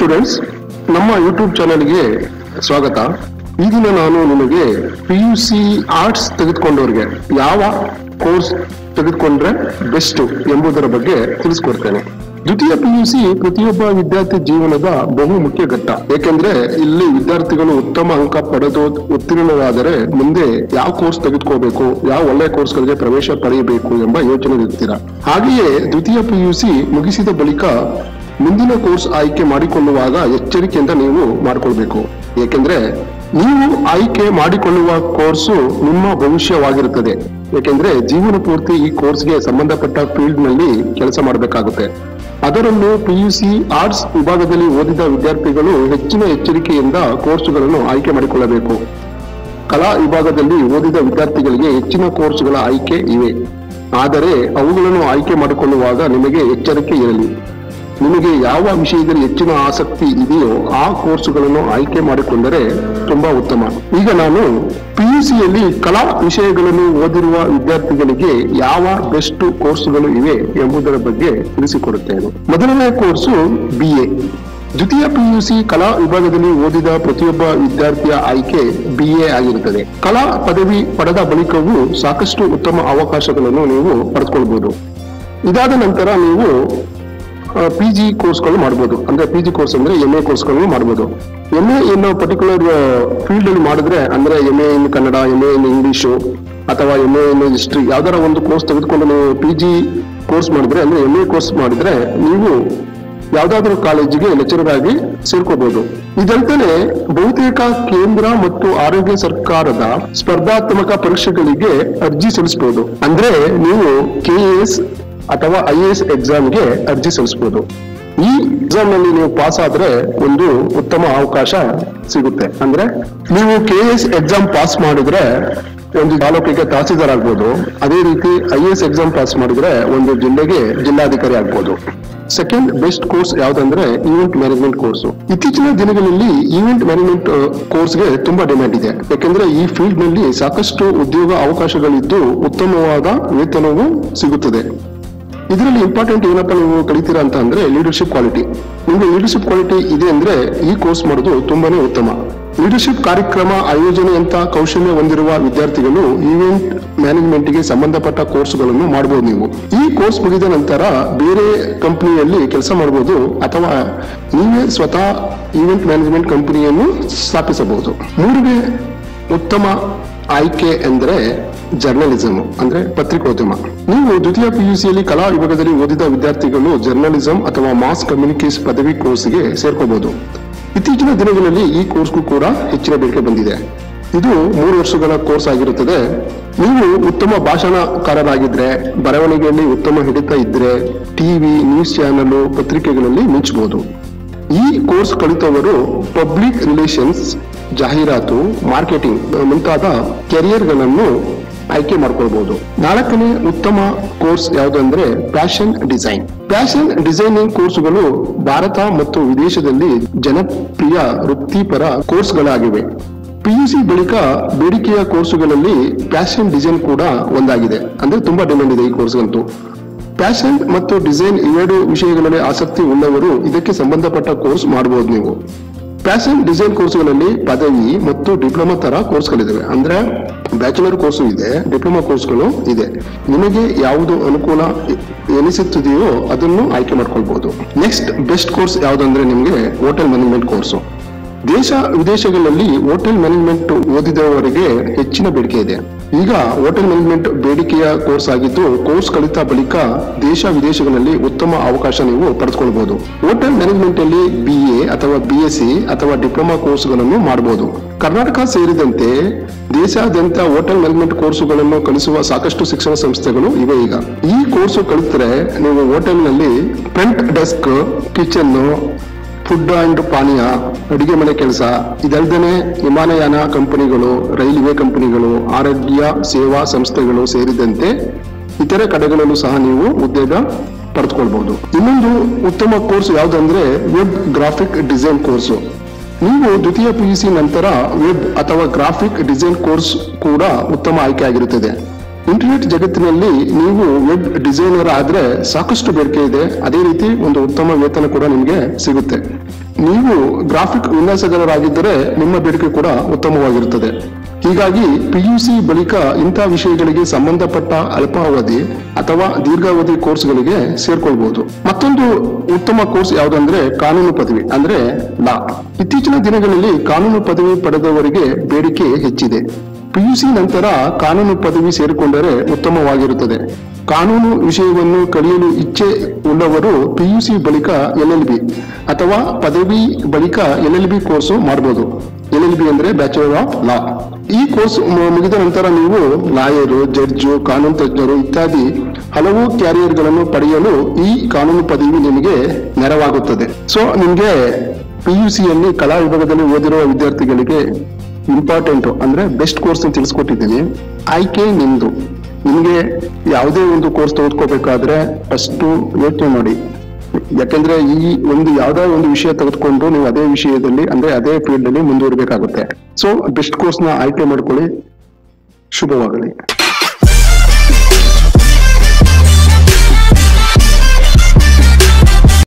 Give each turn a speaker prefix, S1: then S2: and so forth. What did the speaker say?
S1: students ನಮ್ಮ YouTube ಚಾನೆಲ್ಗೆ ಸ್ವಾಗತ ಈ ದಿನ ನಾನು ನಿಮಗೆ ಪಿ ಯು ಸಿ ಆರ್ಟ್ಸ್ ತೆಗೆದುಕೊಂಡವ್ರಿಗೆ ಯಾವ ಕೋರ್ಸ್ ತೆಗೆದುಕೊಂಡ್ರೆ ಬೆಸ್ಟ್ ಎಂಬುದರ ಬಗ್ಗೆ ತಿಳಿಸ್ಕೊಡ್ತೇನೆ ದ್ವಿತೀಯ ಪಿ ಯು ಸಿ ಪ್ರತಿಯೊಬ್ಬ ವಿದ್ಯಾರ್ಥಿ ಜೀವನದ ಬಹು ಮುಖ್ಯ ಘಟ್ಟ ಏಕೆಂದ್ರೆ ಇಲ್ಲಿ ವಿದ್ಯಾರ್ಥಿಗಳು ಉತ್ತಮ ಅಂಕ ಪಡೆದು ಉತ್ತೀರ್ಣರಾದರೆ ಮುಂದೆ ಯಾವ ಕೋರ್ಸ್ ತೆಗೆದುಕೋಬೇಕು ಯಾವ ಒಳ್ಳೆಯ ಕೋರ್ಸ್ಗಳಿಗೆ ಪ್ರವೇಶ ಪಡೆಯಬೇಕು ಎಂಬ ಯೋಚನೆ ಇರ್ತೀರಾ ಹಾಗೆಯೇ ದ್ವಿತೀಯ ಪಿ ಯು ಸಿ ಮುಗಿಸಿದ ಬಳಿಕ ಮುಂದಿನ ಕೋರ್ಸ್ ಆಯ್ಕೆ ಮಾಡಿಕೊಳ್ಳುವಾಗ ಎಚ್ಚರಿಕೆಯಿಂದ ನೀವು ಮಾಡಿಕೊಳ್ಬೇಕು ಏಕೆಂದ್ರೆ ನೀವು ಆಯ್ಕೆ ಮಾಡಿಕೊಳ್ಳುವ ಕೋರ್ಸು ನಿಮ್ಮ ಭವಿಷ್ಯವಾಗಿರುತ್ತದೆ ಏಕೆಂದ್ರೆ ಜೀವನ ಪೂರ್ತಿ ಈ ಕೋರ್ಸ್ಗೆ ಸಂಬಂಧಪಟ್ಟ ಫೀಲ್ಡ್ ನಲ್ಲಿ ಕೆಲಸ ಮಾಡಬೇಕಾಗುತ್ತೆ ಅದರಲ್ಲೂ ಪಿಯುಸಿ ಆರ್ಟ್ಸ್ ವಿಭಾಗದಲ್ಲಿ ಓದಿದ ವಿದ್ಯಾರ್ಥಿಗಳು ಹೆಚ್ಚಿನ ಎಚ್ಚರಿಕೆಯಿಂದ ಕೋರ್ಸುಗಳನ್ನು ಆಯ್ಕೆ ಮಾಡಿಕೊಳ್ಳಬೇಕು ಕಲಾ ವಿಭಾಗದಲ್ಲಿ ಓದಿದ ವಿದ್ಯಾರ್ಥಿಗಳಿಗೆ ಹೆಚ್ಚಿನ ಕೋರ್ಸ್ಗಳ ಆಯ್ಕೆ ಇವೆ ಆದರೆ ಅವುಗಳನ್ನು ಆಯ್ಕೆ ಮಾಡಿಕೊಳ್ಳುವಾಗ ನಿಮಗೆ ಎಚ್ಚರಿಕೆ ಇರಲಿ ನಿಮಗೆ ಯಾವ ವಿಷಯದಲ್ಲಿ ಹೆಚ್ಚಿನ ಆಸಕ್ತಿ ಇದೆಯೋ ಆ ಕೋರ್ಸುಗಳನ್ನು ಆಯ್ಕೆ ಮಾಡಿಕೊಂಡರೆ ತುಂಬಾ ಉತ್ತಮ ಈಗ ನಾನು ಪಿಯುಸಿಯಲ್ಲಿ ಕಲಾ ವಿಷಯಗಳನ್ನು ಓದಿರುವ ವಿದ್ಯಾರ್ಥಿಗಳಿಗೆ ಯಾವ ಬೆಸ್ಟ್ ಕೋರ್ಸುಗಳು ಇವೆ ಎಂಬುದರ ಬಗ್ಗೆ ತಿಳಿಸಿಕೊಡುತ್ತೇನೆ ಮೊದಲನೇ ಕೋರ್ಸು ಬಿ ಎ ದ್ವಿತೀಯ ಪಿಯುಸಿ ಕಲಾ ವಿಭಾಗದಲ್ಲಿ ಓದಿದ ಪ್ರತಿಯೊಬ್ಬ ವಿದ್ಯಾರ್ಥಿಯ ಆಯ್ಕೆ ಬಿ ಎ ಆಗಿರುತ್ತದೆ ಕಲಾ ಪದವಿ ಪಡೆದ ಬಳಿಕವೂ ಸಾಕಷ್ಟು ಉತ್ತಮ ಅವಕಾಶಗಳನ್ನು ನೀವು ಪಡೆದುಕೊಳ್ಬಹುದು ಇದಾದ ನಂತರ ನೀವು ಪಿ ಜಿ ಕೋರ್ಸ್ಗಳು ಮಾಡ್ಬೋದು ಅಂದ್ರೆ ಪಿ ಜಿ ಕೋರ್ಸ್ ಅಂದ್ರೆ ಎಂ ಎ ಕೋರ್ಸ್ಗಳನ್ನು ಮಾಡ್ಬೋದು ಎಂ ಎ ಏನೋ ಪರ್ಟಿಕ್ಯುಲರ್ ಫೀಲ್ಡ್ ಅಲ್ಲಿ ಮಾಡಿದ್ರೆ ಅಂದ್ರೆ M A in Kannada M A in English ಅಥವಾ ಎಂ ಎ ಇನ್ ಹಿಸ್ಟ್ರಿ ಯಾವ್ದಾರ ಒಂದು ಕೋರ್ಸ್ ತೆಗೆದುಕೊಂಡು ನೀವು ಪಿ ಜಿ ಕೋರ್ಸ್ ಮಾಡಿದ್ರೆ ಅಂದ್ರೆ ಎಂ ಎ ಕೋರ್ಸ್ ಮಾಡಿದ್ರೆ ನೀವು ಯಾವ್ದಾದ್ರೂ ಕಾಲೇಜಿಗೆ ಲೆಕ್ಚರರ್ ಆಗಿ ಸೇರ್ಕೋಬಹುದು ಇದಲ್ದೇನೆ ಬಹುತೇಕ ಕೇಂದ್ರ ಮತ್ತು ಆರೋಗ್ಯ ಸರ್ಕಾರದ ಸ್ಪರ್ಧಾತ್ಮಕ ಪರೀಕ್ಷೆಗಳಿಗೆ ಅರ್ಜಿ ಸಲ್ಲಿಸಬಹುದು ಅಂದ್ರೆ ನೀವು ಕೆ ಎಸ್ ಅಥವಾ ಐ ಎ ಎಸ್ ಎಕ್ಸಾಮ್ಗೆ ಅರ್ಜಿ ಸಲ್ಲಿಸಬಹುದು ಈ ಎಕ್ಸಾಮ್ ನಲ್ಲಿ ನೀವು ಪಾಸ್ ಆದ್ರೆ ಒಂದು ಉತ್ತಮ ಅವಕಾಶ ಸಿಗುತ್ತೆ ಅಂದ್ರೆ ನೀವು ಕೆ ಎಸ್ ಎಕ್ಸಾಮ್ ಪಾಸ್ ಮಾಡಿದ್ರೆ ಒಂದು ತಾಲೂಕಿಗೆ ತಹಸೀಲ್ದಾರ್ ಆಗ್ಬೋದು ಅದೇ ರೀತಿ ಐ ಎಸ್ ಎಕ್ಸಾಮ್ ಪಾಸ್ ಮಾಡಿದ್ರೆ ಒಂದು ಜಿಲ್ಲೆಗೆ ಜಿಲ್ಲಾಧಿಕಾರಿ ಆಗ್ಬೋದು ಸೆಕೆಂಡ್ ಬೆಸ್ಟ್ ಕೋರ್ಸ್ ಯಾವ್ದಂದ್ರೆ ಈವೆಂಟ್ ಮ್ಯಾನೇಜ್ಮೆಂಟ್ ಕೋರ್ಸ್ ಇತ್ತೀಚಿನ ದಿನಗಳಲ್ಲಿ ಈವೆಂಟ್ ಮ್ಯಾನೇಜ್ಮೆಂಟ್ ಕೋರ್ಸ್ಗೆ ತುಂಬಾ ಡಿಮ್ಯಾಂಡ್ ಇದೆ ಯಾಕಂದ್ರೆ ಈ ಫೀಲ್ಡ್ ನಲ್ಲಿ ಸಾಕಷ್ಟು ಉದ್ಯೋಗ ಅವಕಾಶಗಳಿದ್ದು ಉತ್ತಮವಾದ ವೇತನವೂ ಸಿಗುತ್ತದೆ ಇದರಲ್ಲಿ ಇಂಪಾರ್ಟೆಂಟ್ ಏನಪ್ಪ ನೀವು ಕಲಿತೀರಾ ಅಂತ ಅಂದ್ರೆ ಲೀಡರ್ಶಿಪ್ ಕ್ವಾಲಿಟಿ ನಿಮಗೆ ಲೀಡರ್ಶಿಪ್ ಕ್ವಾಲಿಟಿ ಇದೆ ಅಂದ್ರೆ ಈ ಕೋರ್ಸ್ ಮಾಡೋದು ತುಂಬಾನೇ ಉತ್ತಮ ಲೀಡರ್ಶಿಪ್ ಕಾರ್ಯಕ್ರಮ ಆಯೋಜನೆಯಂತ ಕೌಶಲ್ಯ ಹೊಂದಿರುವ ವಿದ್ಯಾರ್ಥಿಗಳು ಈವೆಂಟ್ ಮ್ಯಾನೇಜ್ಮೆಂಟ್ಗೆ ಸಂಬಂಧಪಟ್ಟ ಕೋರ್ಸ್ಗಳನ್ನು ಮಾಡಬಹುದು ನೀವು ಈ ಕೋರ್ಸ್ ಮುಗಿದ ನಂತರ ಬೇರೆ ಕಂಪನಿಯಲ್ಲಿ ಕೆಲಸ ಮಾಡಬಹುದು ಅಥವಾ ನೀವೇ ಸ್ವತಃ ಈವೆಂಟ್ ಮ್ಯಾನೇಜ್ಮೆಂಟ್ ಕಂಪನಿಯನ್ನು ಸ್ಥಾಪಿಸಬಹುದು ಮೂರನೇ ಉತ್ತಮ ಆಯ್ಕೆ ಎಂದರೆ ಜರ್ನಲಿಸಮ್ ಅಂದ್ರೆ ಪತ್ರಿಕೋದ್ಯಮ ನೀವು ದ್ವಿತೀಯ ಪಿಯುಸಿಯಲ್ಲಿ ಕಲಾ ವಿಭಾಗದಲ್ಲಿ ಓದಿದ ವಿದ್ಯಾರ್ಥಿಗಳು ಜರ್ನಲಿಸಂ ಅಥವಾ ಮಾಸ್ ಕಮ್ಯುನಿಕೇಶನ್ ಪದವಿ ಕೋರ್ಸ್ಗೆ ಸೇರ್ಕೋಬಹುದು ಇತ್ತೀಚಿನ ದಿನಗಳಲ್ಲಿ ಈ ಕೋರ್ಸ್ಗೂ ಕೂಡ ಹೆಚ್ಚಿನ ಬೇಡಿಕೆ ಬಂದಿದೆ ಇದು ಮೂರು ವರ್ಷಗಳ ಕೋರ್ಸ್ ಆಗಿರುತ್ತದೆ ನೀವು ಉತ್ತಮ ಭಾಷಣಕಾರರಾಗಿದ್ರೆ ಬರವಣಿಗೆಯಲ್ಲಿ ಉತ್ತಮ ಹಿಡಿತ ಇದ್ರೆ ಟಿವಿ ನ್ಯೂಸ್ ಚಾನೆಲ್ ಪತ್ರಿಕೆಗಳಲ್ಲಿ ಮಿಂಚಬಹುದು ಈ ಕೋರ್ಸ್ ಕಲಿತವರು ಪಬ್ಲಿಕ್ ರಿಲೇಷನ್ಸ್ ಜಾಹೀರಾತು ಮಾರ್ಕೆಟಿಂಗ್ ಮುಂತಾದ ಕೆರಿಯರ್ಗಳನ್ನು ಆಯ್ಕೆ ಮಾಡ್ಕೊಳ್ಬಹುದು ನಾಲ್ಕನೇ ಉತ್ತಮ ಕೋರ್ಸ್ ಯಾವುದಂದ್ರೆ ಫ್ಯಾಷನ್ ಡಿಸೈನ್ ಫ್ಯಾಷನ್ ಡಿಸೈನಿಂಗ್ ಕೋರ್ಸ್ಗಳು ಭಾರತ ಮತ್ತು ವಿದೇಶದಲ್ಲಿ ಜನಪ್ರಿಯ ವೃತ್ತಿಪರ ಕೋರ್ಸ್ಗಳಾಗಿವೆ ಪಿಯುಸಿ ಬಳಿಕ ಬೇಡಿಕೆಯ ಕೋರ್ಸುಗಳಲ್ಲಿ ಫ್ಯಾಷನ್ ಡಿಸೈನ್ ಕೂಡ ಒಂದಾಗಿದೆ ಅಂದ್ರೆ ತುಂಬಾ ಡಿಮ್ಯಾಂಡ್ ಇದೆ ಈ ಕೋರ್ಸ್ಗಂತೂ ಫ್ಯಾಷನ್ ಮತ್ತು ಡಿಸೈನ್ ಇವೆರಡು ವಿಷಯಗಳಲ್ಲಿ ಆಸಕ್ತಿ ಉಳ್ಳವರು ಇದಕ್ಕೆ ಸಂಬಂಧಪಟ್ಟ ಕೋರ್ಸ್ ಮಾಡಬಹುದು ನೀವು ಫ್ಯಾಷನ್ ಡಿಸೈನ್ ಕೋರ್ಸ್ಗಳಲ್ಲಿ ಪದವಿ ಮತ್ತು ಡಿಪ್ಲೊಮಾ ತರ ಕೋರ್ಸ್ಗಳಿದಾವೆ ಅಂದ್ರೆ ಬ್ಯಾಚುಲರ್ ಕೋರ್ಸು ಇದೆ ಡಿಪ್ಲೊಮಾ ಕೋರ್ಸ್ಗಳು ಇದೆ ನಿಮಗೆ ಯಾವುದು ಅನುಕೂಲ ಎನಿಸುತ್ತಿದೆಯೋ ಅದನ್ನು ಆಯ್ಕೆ ಮಾಡ್ಕೊಳ್ಬಹುದು ನೆಕ್ಸ್ಟ್ ಬೆಸ್ಟ್ ಕೋರ್ಸ್ ಯಾವುದಂದ್ರೆ ನಿಮಗೆ ಹೋಟೆಲ್ ಮ್ಯಾನೇಜ್ಮೆಂಟ್ ಕೋರ್ಸು ದೇಶ ವಿದೇಶಗಳಲ್ಲಿ ಹೋಟೆಲ್ ಮ್ಯಾನೇಜ್ಮೆಂಟ್ ಓದಿದವರಿಗೆ ಹೆಚ್ಚಿನ ಬೇಡಿಕೆ ಇದೆ ಈಗ ಹೋಟೆಲ್ ಮ್ಯಾನೇಜ್ಮೆಂಟ್ ಬೇಡಿಕೆಯ ಕೋರ್ಸ್ ಆಗಿದ್ದು ಕೋರ್ಸ್ ಕಲಿತ ಬಳಿಕ ದೇಶ ವಿದೇಶಗಳಲ್ಲಿ ಉತ್ತಮ ಅವಕಾಶ ನೀವು ಪಡೆದುಕೊಳ್ಬಹುದು ಹೋಟೆಲ್ ಮ್ಯಾನೇಜ್ಮೆಂಟ್ ಅಲ್ಲಿ ಬಿ ಎ ಅಥವಾ ಬಿ ಎಸ್ ಸಿ ಅಥವಾ ಡಿಪ್ಲೊಮಾ ಕೋರ್ಸ್ಗಳನ್ನು ಮಾಡಬಹುದು ಕರ್ನಾಟಕ ಸೇರಿದಂತೆ ದೇಶಾದ್ಯಂತ ಹೋಟೆಲ್ ಮ್ಯಾನೇಜ್ಮೆಂಟ್ ಕೋರ್ಸುಗಳನ್ನು ಕಲಿಸುವ ಸಾಕಷ್ಟು ಶಿಕ್ಷಣ ಸಂಸ್ಥೆಗಳು ಇವೆ ಈಗ ಈ ಕೋರ್ಸು ಕಲಿತರೆ ನೀವು ಹೋಟೆಲ್ನಲ್ಲಿ front desk kitchen food and ಪಾನೀಯ ಅಡಿಗೆ ಮನೆ ಕೆಲಸ ಇದಲ್ದೇ ವಿಮಾನಯಾನ ಕಂಪನಿಗಳು ರೈಲ್ವೆ ಕಂಪನಿಗಳು ಆರೋಗ್ಯ ಸೇವಾ ಸಂಸ್ಥೆಗಳು ಸೇರಿದಂತೆ ಇತರೆ ಕಡೆಗಳಲ್ಲೂ ಸಹ ನೀವು ಉದ್ಯೋಗ ಪಡೆದುಕೊಳ್ಬಹುದು ಇನ್ನೊಂದು ಉತ್ತಮ ಕೋರ್ಸ್ ಯಾವುದಂದ್ರೆ ವೆಬ್ ಗ್ರಾಫಿಕ್ ಡಿಸೈನ್ ಕೋರ್ಸು ನೀವು ದ್ವಿತೀಯ ಪಿಯುಸಿ ನಂತರ ವೆಬ್ ಅಥವಾ ಗ್ರಾಫಿಕ್ ಡಿಸೈನ್ ಕೋರ್ಸ್ ಕೂಡ ಉತ್ತಮ ಆಯ್ಕೆ ಆಗಿರುತ್ತದೆ ಇಂಟರ್ನೆಟ್ ಜಗತ್ತಿನಲ್ಲಿ ನೀವು ವೆಬ್ ಡಿಸೈನರ್ ಆದ್ರೆ ಸಾಕಷ್ಟು ಬೇಡಿಕೆ ಇದೆ ಅದೇ ರೀತಿ ಒಂದು ಉತ್ತಮ ವೇತನ ಕೂಡ ನಿಮಗೆ ಸಿಗುತ್ತೆ ನೀವು ಗ್ರಾಫಿಕ್ ವಿನ್ಯಾಸಗಾರರಾಗಿದ್ದರೆ ನಿಮ್ಮ ಬೇಡಿಕೆ ಕೂಡ ಉತ್ತಮವಾಗಿರುತ್ತದೆ ಹೀಗಾಗಿ ಪಿಯುಸಿ ಬಳಿಕ ಇಂಥ ವಿಷಯಗಳಿಗೆ ಸಂಬಂಧಪಟ್ಟ ಅಲ್ಪಾವಧಿ ಅಥವಾ ದೀರ್ಘಾವಧಿ ಕೋರ್ಸ್ಗಳಿಗೆ ಸೇರ್ಕೊಳ್ಬಹುದು ಮತ್ತೊಂದು ಉತ್ತಮ ಕೋರ್ಸ್ ಯಾವುದಂದ್ರೆ ಕಾನೂನು ಪದವಿ ಅಂದ್ರೆ ಲಾ ಇತ್ತೀಚಿನ ದಿನಗಳಲ್ಲಿ ಕಾನೂನು ಪದವಿ ಪಡೆದವರಿಗೆ ಬೇಡಿಕೆ ಹೆಚ್ಚಿದೆ ಪಿಯುಸಿ ನಂತರ ಕಾನೂನು ಪದವಿ ಸೇರಿಕೊಂಡರೆ ಉತ್ತಮವಾಗಿರುತ್ತದೆ ಕಾನೂನು ವಿಷಯವನ್ನು ಕಲಿಯಲು ಇಚ್ಛೆ ಉಳ್ಳವರು ಪಿಯುಸಿ ಬಳಿಕ ಎಲ್ ಎಲ್ ಬಿ ಅಥವಾ ಪದವಿ ಬಳಿಕ ಎಲ್ ಎಲ್ ಬಿ ಕೋರ್ಸು ಮಾಡಬಹುದು ಎಲ್ ಎಲ್ ಬಿ ಅಂದ್ರೆ ಬ್ಯಾಚುಲರ್ ಆಫ್ ಲಾ ಈ ಕೋರ್ಸ್ ಮು- ಮುಗಿದ ನಂತರ ನೀವು ಲಾಯರು ಜಡ್ಜು ಕಾನೂನು ತಜ್ಞರು ಇತ್ಯಾದಿ ಹಲವು ಕ್ಯಾರಿಯರ್ಗಳನ್ನು ಪಡೆಯಲು ಈ ಕಾನೂನು ಪದವಿ ನಿಮಗೆ ನೆರವಾಗುತ್ತದೆ ಸೊ ನಿಮಗೆ ಪಿಯುಸಿಯಲ್ಲಿ ಕಲಾ ವಿಭಾಗದಲ್ಲಿ ಓದಿರುವ ವಿದ್ಯಾರ್ಥಿಗಳಿಗೆ ಇಂಪಾರ್ಟೆಂಟ್ ಅಂದ್ರೆ ಬೆಸ್ಟ್ ಕೋರ್ಸ್ ತಿಳಿಸ್ಕೊಟ್ಟಿದ್ದೀನಿ ಆಯ್ಕೆ ನಿಮ್ದು ನಿಮಗೆ ಯಾವುದೇ ಒಂದು ಕೋರ್ಸ್ ತೆಗೆದುಕೋಬೇಕಾದ್ರೆ ಫಸ್ಟ್ ಯೋಚನೆ ಮಾಡಿ ಯಾಕೆಂದ್ರೆ ಈ ಒಂದು ಯಾವ್ದೋ ಒಂದು ವಿಷಯ ತೆಗೆದುಕೊಂಡು ನೀವು ಅದೇ ವಿಷಯದಲ್ಲಿ ಅಂದ್ರೆ ಅದೇ ಫೀಲ್ಡ್ ಅಲ್ಲಿ ಮುಂದುವರಿಬೇಕಾಗುತ್ತೆ ಸೊ ಬೆಸ್ಟ್ ಕೋರ್ಸ್ ನ ಆಯ್ಕೆ ಮಾಡ್ಕೊಳ್ಳಿ ಶುಭವಾಗಲಿ